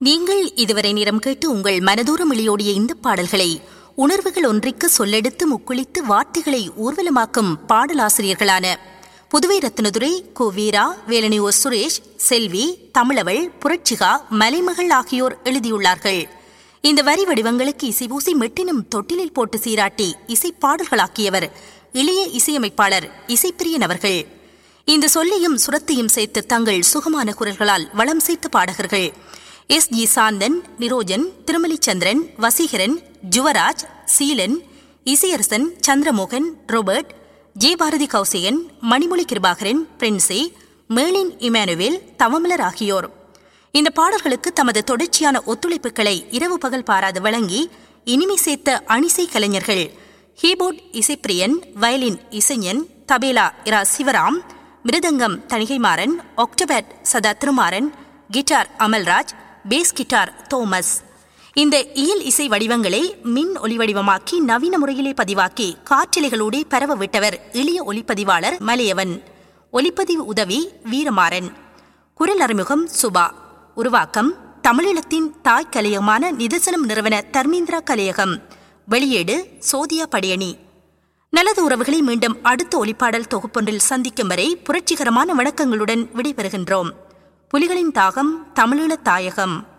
நீங்கள் இதுவரை நேரம் கேட்டு உங்கள் மனதூரம் இழியோடிய இந்த பாடல்களை உணர்வுகள் ஒன்றிற்கு சொல்லெடுத்து முக்குளித்து வார்த்தைகளை ஊர்வலமாக்கும் பாடலாசிரியர்களான புதுவை ரத்னதுரை கு வீரா வேலனியோ சுரேஷ் செல்வி தமிழவள் புரட்சிகா மலைமகள் ஆகியோர் எழுதியுள்ளார்கள் இந்த வரி வடிவங்களுக்கு இசைபூசி மெட்டினும் தொட்டிலில் போட்டு சீராட்டி இசை பாடல்களாக்கியவர் இளைய இசையமைப்பாளர் இசைப்பிரியன் அவர்கள் இந்த சொல்லையும் சுரத்தையும் சேர்த்து தங்கள் சுகமான குரல்களால் வளம் சேர்த்த பாடகர்கள் S G Santhan Nirojan Thirumalichandran Vaseekaran Juvaraj Seelan Isaiyarasan Chandramohan Robert J Bharathi Kousigan Manimozhi Kirubakaran Princy Melin Emmanuel Thavamalar ஆகியோர் இந்த பாடல்களுக்கு தமது தொடர்ச்சியான ஒத்துழைப்புகளை இரவு பகல் பாராது வழங்கி இனிமை சேர்த்த அணிசை கலைஞர்கள் keyboard Isaipiriyan violin Isaignan tabla Ira Sivaram mridangam Thanigaimaran octapad Sadha Thirumaran guitar Amalraj bass guitar Thomas இந்த இயல் இசை வடிவங்களை மின் ஒலி வடிவமாக்கி நவீன முறையிலே பதிவாக்கி காற்றிலைகளோடு பரவ விட்டவர் எளிய ஒலிப்பதிவாளர் மலையவன் ஒலிப்பதிவு உதவி வீரமாறன் குரல் அறிமுகம் சுபா உருவாக்கம் தமிழீழத்தின் தாய் கலையகமான நிதர்சனம் நிறுவன தர்மேந்திரா கலையகம் வெளியீடு சோதியா படியணி நல்லது உறவுகளை மீண்டும் அடுத்த ஒலிப்பாடல் தொகுப்பொன்றில் சந்திக்கும் வரை புரட்சிகரமான வணக்கங்களுடன் விடைபெறுகின்றோம் புலிகளின் தாகம் தமிழீழ தாயகம்